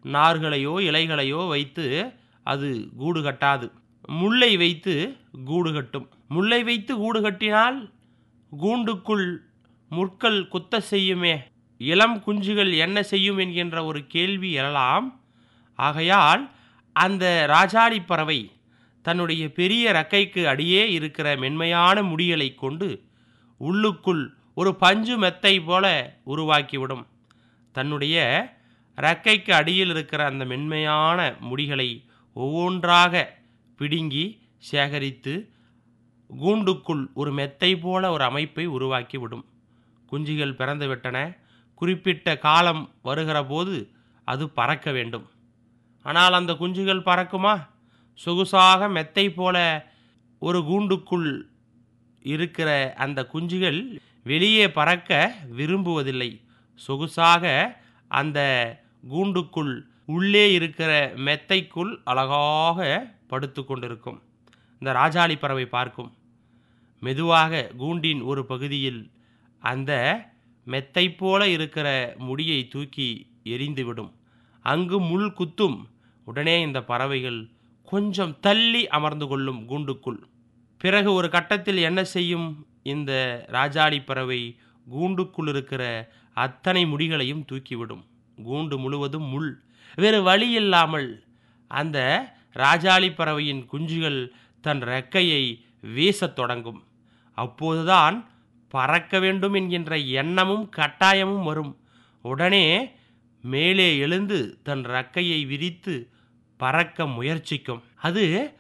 நார்களையோ இலைகளையோ வைத்து அது கூடு கட்டாது முல்லை வைத்து கூடு கட்டும் முல்லை வைத்து கூடு கட்டினால் கூண்டுக்குள் முற்கள் குத்த செய்யுமே இளம் குஞ்சுகள் என்ன செய்யும் என்கின்ற ஒரு கேள்வி எழலாம் ஆகையால் அந்த ராஜாளி பறவை தன்னுடைய பெரிய ரக்கைக்கு அடியே இருக்கிற மென்மையான முடிகளை கொண்டு உள்ளுக்குள் ஒரு பஞ்சு மெத்தை போல உருவாக்கிவிடும் தன்னுடைய ரக்கைக்கு அடியில் இருக்கிற அந்த மென்மையான முடிகளை ஒவ்வொன்றாக பிடுங்கி சேகரித்து கூண்டுக்குள் ஒரு மெத்தை போல ஒரு அமைப்பை உருவாக்கி விடும் குஞ்சுகள் பிறந்து விட்டன குறிப்பிட்ட காலம் வருகிற போது அது பறக்க வேண்டும் ஆனால் அந்த குஞ்சுகள் பறக்குமா சொகுசாக மெத்தை போல ஒரு கூண்டுக்குள் இருக்கிற அந்த குஞ்சுகள் வெளியே பறக்க விரும்புவதில்லை சொகுசாக அந்த கூண்டுக்குள் உள்ளே இருக்கிற மெத்தைக்குள் அழகாக படுத்து கொண்டிருக்கும் இந்த ராஜாளி பறவை பார்க்கும் மெதுவாக கூண்டின் ஒரு பகுதியில் அந்த மெத்தை போல இருக்கிற முடியை தூக்கி எரிந்துவிடும் அங்கு முள் குத்தும் உடனே இந்த பறவைகள் கொஞ்சம் தள்ளி அமர்ந்து கொள்ளும் கூண்டுக்குள் பிறகு ஒரு கட்டத்தில் என்ன செய்யும் இந்த ராஜாளி பறவை கூண்டுக்குள் இருக்கிற அத்தனை முடிகளையும் தூக்கிவிடும் கூண்டு முழுவதும் முள் வேறு வழி இல்லாமல் அந்த ராஜாளி பறவையின் குஞ்சுகள் தன் ரெக்கையை வீசத் தொடங்கும் அப்போதுதான் பறக்க வேண்டும் என்கின்ற எண்ணமும் கட்டாயமும் வரும் உடனே மேலே எழுந்து தன் ரெக்கையை விரித்து பறக்க முயற்சிக்கும் அது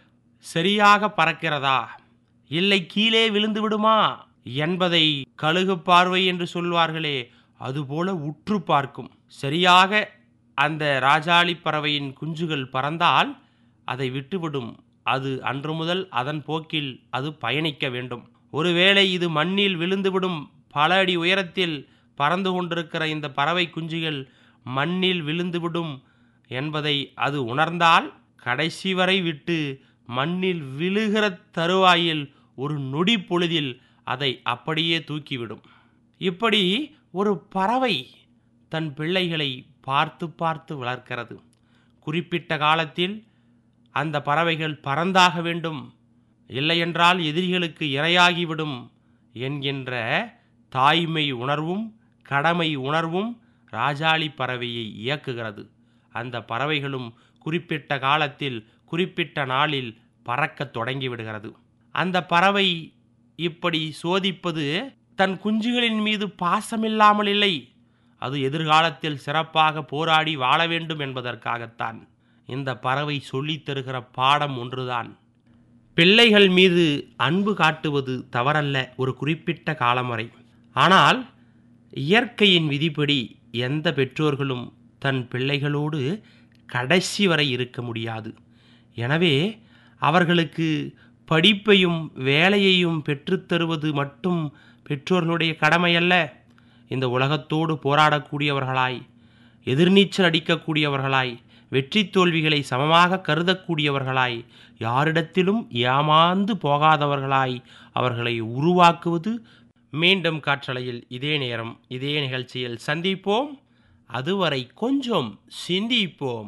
சரியாக பறக்கிறதா இல்லை கீழே விழுந்து விடுமா என்பதை கழுகு பார்வை என்று சொல்வார்களே அதுபோல உற்று பார்க்கும் சரியாக அந்த ராஜாளி பறவையின் குஞ்சுகள் பறந்தால் அதை விட்டுவிடும் அது அன்று முதல் அதன் போக்கில் அது பயணிக்க வேண்டும் ஒருவேளை இது மண்ணில் விழுந்துவிடும் பல அடி உயரத்தில் பறந்து கொண்டிருக்கிற இந்த பறவை குஞ்சுகள் மண்ணில் விழுந்துவிடும் என்பதை அது உணர்ந்தால் கடைசி வரை விட்டு மண்ணில் விழுகிற தருவாயில் ஒரு நொடி பொழுதில் அதை அப்படியே தூக்கிவிடும் இப்படி ஒரு பறவை தன் பிள்ளைகளை பார்த்து பார்த்து வளர்க்கிறது குறிப்பிட்ட காலத்தில் அந்த பறவைகள் பறந்தாக வேண்டும் இல்லையென்றால் எதிரிகளுக்கு இரையாகிவிடும் என்கின்ற தாய்மை உணர்வும் கடமை உணர்வும் ராஜாளி பறவையை இயக்குகிறது அந்த பறவைகளும் குறிப்பிட்ட காலத்தில் குறிப்பிட்ட நாளில் பறக்கத் தொடங்கிவிடுகிறது அந்த பறவை இப்படி சோதிப்பது தன் குஞ்சுகளின் மீது பாசமில்லாமல் இல்லை அது எதிர்காலத்தில் சிறப்பாக போராடி வாழ வேண்டும் என்பதற்காகத்தான் இந்த பறவை சொல்லித் தருகிற பாடம் ஒன்றுதான் பிள்ளைகள் மீது அன்பு காட்டுவது தவறல்ல ஒரு குறிப்பிட்ட காலம் வரை ஆனால் இயற்கையின் விதிப்படி எந்த பெற்றோர்களும் தன் பிள்ளைகளோடு கடைசி வரை இருக்க முடியாது எனவே அவர்களுக்கு படிப்பையும் வேலையையும் பெற்றுத்தருவது மட்டும் பெற்றோர்களுடைய கடமையல்ல இந்த உலகத்தோடு போராடக்கூடியவர்களாய் எதிர்நீச்சல் அடிக்கக்கூடியவர்களாய் வெற்றி தோல்விகளை சமமாக கருதக்கூடியவர்களாய் யாரிடத்திலும் ஏமாந்து போகாதவர்களாய் அவர்களை உருவாக்குவது மீண்டும் காற்றலையில் இதே நேரம் இதே நிகழ்ச்சியில் சந்திப்போம் அதுவரை கொஞ்சம் சிந்திப்போம்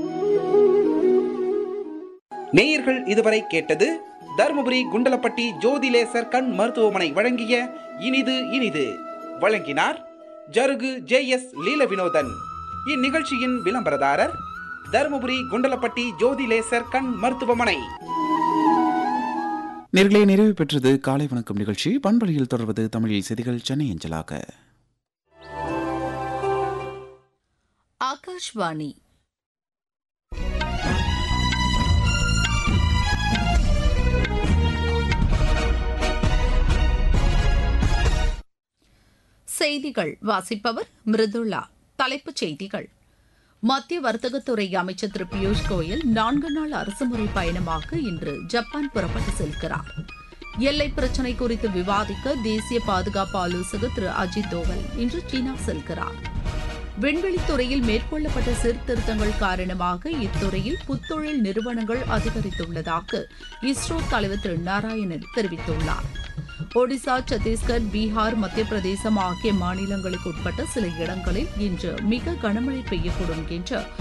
நேயர்கள் இதுவரை கேட்டது தருமபுரி குண்டலப்பட்டி ஜோதிலேசர் கண் மருத்துவமனை வழங்கிய இனிது இனிது வழங்கினார் ஜருகு ஜே எஸ் லீல வினோதன் இந்நிகழ்ச்சியின் விளம்பரதாரர் தருமபுரி குண்டலப்பட்டி ஜோதிலேசர் கண் மருத்துவமனை நேர்களை நிறைவு பெற்றது காலை வணக்கம் நிகழ்ச்சி பண்பலையில் தொடர்வது தமிழில் செய்திகள் சென்னை அஞ்சலாக ஆகாஷ்வாணி செய்திகள் வாசிப்பவர் மிருதுளா தலைப்புச் செய்திகள் மத்திய வர்த்தகத்துறை அமைச்சர் திரு பியூஷ் கோயல் நான்கு நாள் அரசுமுறை பயணமாக இன்று ஜப்பான் புறப்பட்டு செல்கிறார் எல்லை பிரச்சினை குறித்து விவாதிக்க தேசிய பாதுகாப்பு ஆலோசகர் திரு அஜித் தோவல் இன்று சீனா செல்கிறார் விண்வெளித்துறையில் மேற்கொள்ளப்பட்ட சீர்திருத்தங்கள் காரணமாக இத்துறையில் புத்தொழில் நிறுவனங்கள் அதிகரித்துள்ளதாக இஸ்ரோ தலைவர் திரு நாராயணன் தெரிவித்துள்ளார் ஒடிசா சத்தீஸ்கர் பீகார் மத்திய பிரதேசம் ஆகிய மாநிலங்களுக்கு உட்பட்ட சில இடங்களில் இன்று மிக கனமழை பெய்யக்கூடும் என்று